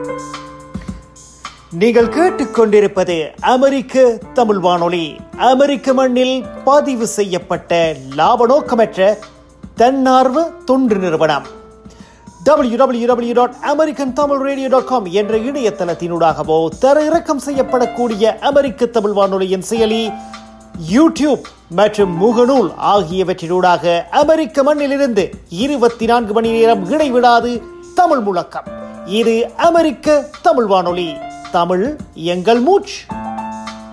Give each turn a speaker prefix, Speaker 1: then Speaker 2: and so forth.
Speaker 1: நீங்கள் கேட்டுக்கொண்டிருப்பது அமெரிக்க தமிழ் வானொலி அமெரிக்க மண்ணில் பதிவு செய்யப்பட்ட லாப நோக்கமற்ற தன்னார்வ தொண்டு நிறுவனம் www.americantamilradio.com dot American Tamil radio dot com என்ற இணையதளத்தினூடாகவோ தரையிறக்கம் செய்யப்படக்கூடிய அமெரிக்க தமிழ் வானொலியின் செயலி யூடியூப் மற்றும் முகநூல் ஆகியவற்றினூடாக அமெரிக்க மண்ணிலிருந்து இருபத்தி நான்கு மணி நேரம் இடைவிடாது தமிழ் முழக்கம் இது அமெரிக்க தமிழ் வானொலி தமிழ் எங்கள் மூச்சு